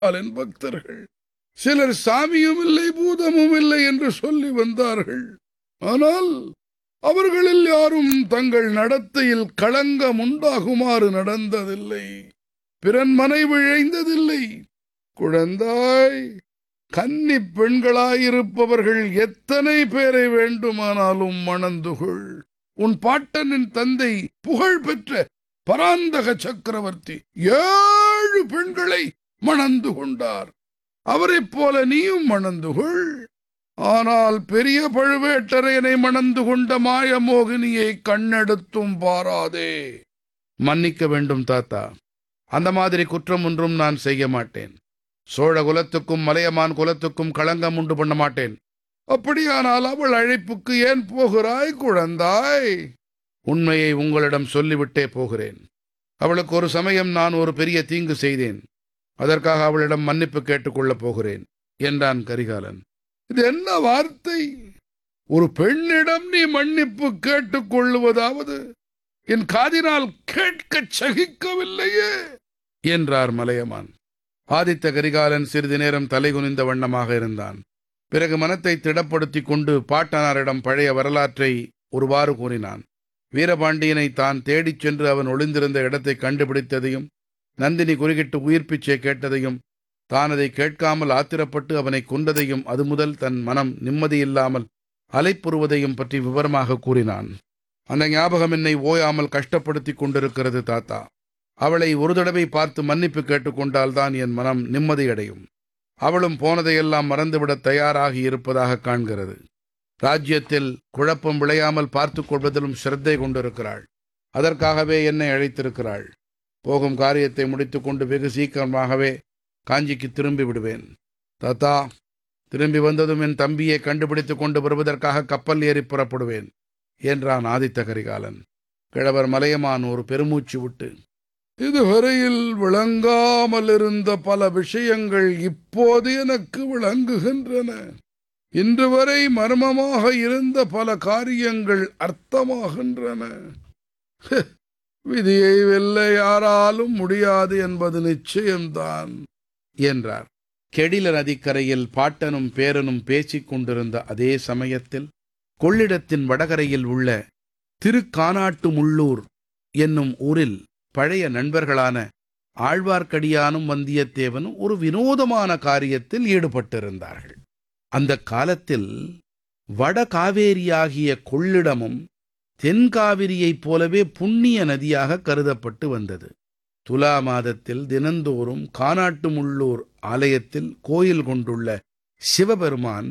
கரிகாலன் பக்தர்கள் சிலர் சாமியும் இல்லை பூதமும் இல்லை என்று சொல்லி வந்தார்கள் ஆனால் அவர்களில் யாரும் தங்கள் நடத்தையில் களங்கம் உண்டாகுமாறு நடந்ததில்லை பிறன் மனை விழைந்ததில்லை குழந்தாய் கன்னி பெண்களாயிருப்பவர்கள் எத்தனை பேரை வேண்டுமானாலும் மணந்துகொள் உன் பாட்டனின் தந்தை புகழ் பெற்ற பராந்தக சக்கரவர்த்தி ஏழு பெண்களை மணந்து கொண்டார் அவரைப் போல நீயும் மணந்து கொள் ஆனால் பெரிய பழுவேட்டரையனை மணந்து கொண்ட மாயமோகினியை கண்ணெடுத்தும் பாராதே மன்னிக்க வேண்டும் தாத்தா அந்த மாதிரி குற்றம் ஒன்றும் நான் செய்ய மாட்டேன் சோழ குலத்துக்கும் மலையமான் குலத்துக்கும் களங்கம் உண்டு பண்ண மாட்டேன் அப்படியானால் அவள் அழைப்புக்கு ஏன் போகிறாய் குழந்தாய் உண்மையை உங்களிடம் சொல்லிவிட்டே போகிறேன் அவளுக்கு ஒரு சமயம் நான் ஒரு பெரிய தீங்கு செய்தேன் அதற்காக அவளிடம் மன்னிப்பு கேட்டுக்கொள்ளப் போகிறேன் என்றான் கரிகாலன் இது என்ன வார்த்தை ஒரு பெண்ணிடம் நீ மன்னிப்பு கேட்டுக்கொள்ளுவதாவது என் காதினால் கேட்கச் சகிக்கவில்லையே என்றார் மலையமான் ஆதித்த கரிகாலன் சிறிது நேரம் தலைகுனிந்த வண்ணமாக இருந்தான் பிறகு மனத்தை திடப்படுத்திக் கொண்டு பாட்டனாரிடம் பழைய வரலாற்றை ஒருவாறு கூறினான் வீரபாண்டியனை தான் தேடிச் சென்று அவன் ஒளிந்திருந்த இடத்தை கண்டுபிடித்ததையும் நந்தினி குறுகிட்டு உயிர் பிச்சை கேட்டதையும் தான் அதை கேட்காமல் ஆத்திரப்பட்டு அவனை கொன்றதையும் அது முதல் தன் மனம் நிம்மதியில்லாமல் அலைப்புறுவதையும் பற்றி விவரமாக கூறினான் அந்த ஞாபகம் என்னை ஓயாமல் கஷ்டப்படுத்திக் கொண்டிருக்கிறது தாத்தா அவளை ஒரு தடவை பார்த்து மன்னிப்பு கேட்டுக்கொண்டால்தான் என் மனம் நிம்மதியடையும் அவளும் போனதையெல்லாம் மறந்துவிடத் தயாராகி இருப்பதாக காண்கிறது ராஜ்யத்தில் குழப்பம் விளையாமல் பார்த்துக் கொள்வதிலும் சிரத்தை கொண்டிருக்கிறாள் அதற்காகவே என்னை அழைத்திருக்கிறாள் போகும் காரியத்தை முடித்துக்கொண்டு வெகு சீக்கிரமாகவே காஞ்சிக்கு திரும்பி விடுவேன் தாத்தா திரும்பி வந்ததும் என் தம்பியை கண்டுபிடித்துக் கொண்டு வருவதற்காக கப்பல் ஏறி புறப்படுவேன் என்றான் ஆதித்த கரிகாலன் கிழவர் மலையமான் ஒரு பெருமூச்சு விட்டு இதுவரையில் விளங்காமல் இருந்த பல விஷயங்கள் இப்போது எனக்கு விளங்குகின்றன இன்று வரை மர்மமாக இருந்த பல காரியங்கள் அர்த்தமாகின்றன விதியை வெல்ல யாராலும் முடியாது என்பது நிச்சயம்தான் என்றார் கெடில நதிக்கரையில் பாட்டனும் பேரனும் பேசிக் கொண்டிருந்த அதே சமயத்தில் கொள்ளிடத்தின் வடகரையில் உள்ள திருக்கானாட்டுமுள்ளூர் என்னும் ஊரில் பழைய நண்பர்களான ஆழ்வார்க்கடியானும் வந்தியத்தேவனும் ஒரு வினோதமான காரியத்தில் ஈடுபட்டிருந்தார்கள் அந்த காலத்தில் வடகாவேரியாகிய கொள்ளிடமும் தென்காவிரியைப் போலவே புண்ணிய நதியாக கருதப்பட்டு வந்தது துலா மாதத்தில் தினந்தோறும் கானாட்டுமுள்ளூர் ஆலயத்தில் கோயில் கொண்டுள்ள சிவபெருமான்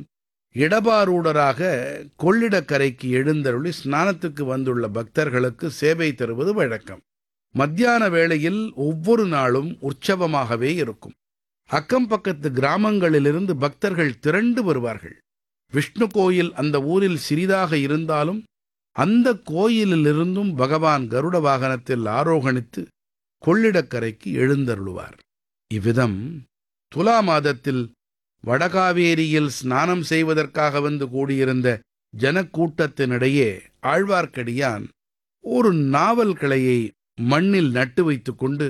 இடபாரூடராக கொள்ளிடக்கரைக்கு எழுந்தருளி ஸ்நானத்துக்கு வந்துள்ள பக்தர்களுக்கு சேவை தருவது வழக்கம் மத்தியான வேளையில் ஒவ்வொரு நாளும் உற்சவமாகவே இருக்கும் அக்கம் பக்கத்து கிராமங்களிலிருந்து பக்தர்கள் திரண்டு வருவார்கள் விஷ்ணு கோயில் அந்த ஊரில் சிறிதாக இருந்தாலும் அந்த கோயிலிலிருந்தும் பகவான் கருட வாகனத்தில் ஆரோகணித்து கொள்ளிடக்கரைக்கு எழுந்தருளுவார் இவ்விதம் துலா மாதத்தில் வடகாவேரியில் ஸ்நானம் செய்வதற்காக வந்து கூடியிருந்த ஜனக்கூட்டத்தினிடையே ஆழ்வார்க்கடியான் ஒரு நாவல் கிளையை மண்ணில் நட்டு வைத்துக் கொண்டு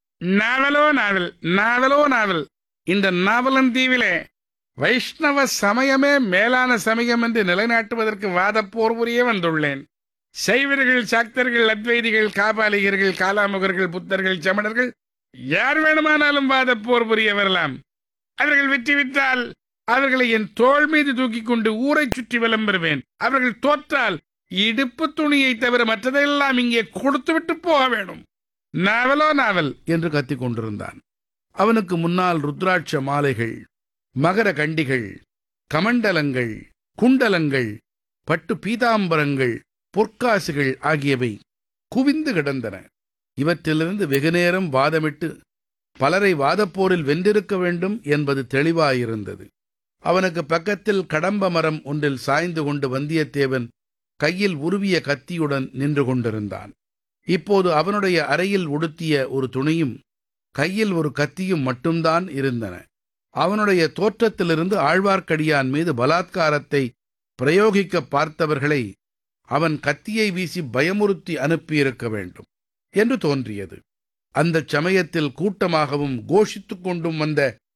நாவலோ நாவல் நாவலோ நாவல் இந்த நாவலந்தீவிலே வைஷ்ணவ சமயமே மேலான சமயம் என்று நிலைநாட்டுவதற்கு வாதப்போர் புரிய வந்துள்ளேன் சைவர்கள் சாக்தர்கள் அத்வைதிகள் காபாலிகர்கள் காலாமுகர்கள் புத்தர்கள் சமணர்கள் யார் வேணுமானாலும் வாதப்போர் புரிய வரலாம் அவர்கள் வெற்றி விட்டால் அவர்களை என் தோள் மீது தூக்கிக் கொண்டு ஊரை சுற்றி வலம் பெறுவேன் அவர்கள் தோற்றால் இடுப்பு துணியை தவிர மற்றதெல்லாம் இங்கே கொடுத்துவிட்டு போக வேணும் நாவலோ நாவல் என்று கத்திக் கொண்டிருந்தான் அவனுக்கு முன்னால் ருத்ராட்ச மாலைகள் மகர கண்டிகள் கமண்டலங்கள் குண்டலங்கள் பட்டு பீதாம்பரங்கள் பொற்காசுகள் ஆகியவை குவிந்து கிடந்தன இவற்றிலிருந்து வெகுநேரம் வாதமிட்டு பலரை வாதப்போரில் வென்றிருக்க வேண்டும் என்பது தெளிவாயிருந்தது அவனுக்கு பக்கத்தில் கடம்ப மரம் ஒன்றில் சாய்ந்து கொண்டு வந்தியத்தேவன் கையில் உருவிய கத்தியுடன் நின்று கொண்டிருந்தான் இப்போது அவனுடைய அறையில் உடுத்திய ஒரு துணியும் கையில் ஒரு கத்தியும் மட்டும்தான் இருந்தன அவனுடைய தோற்றத்திலிருந்து ஆழ்வார்க்கடியான் மீது பலாத்காரத்தை பிரயோகிக்க பார்த்தவர்களை அவன் கத்தியை வீசி பயமுறுத்தி அனுப்பியிருக்க வேண்டும் என்று தோன்றியது அந்தச் சமயத்தில் கூட்டமாகவும் கோஷித்துக் கொண்டும் வந்த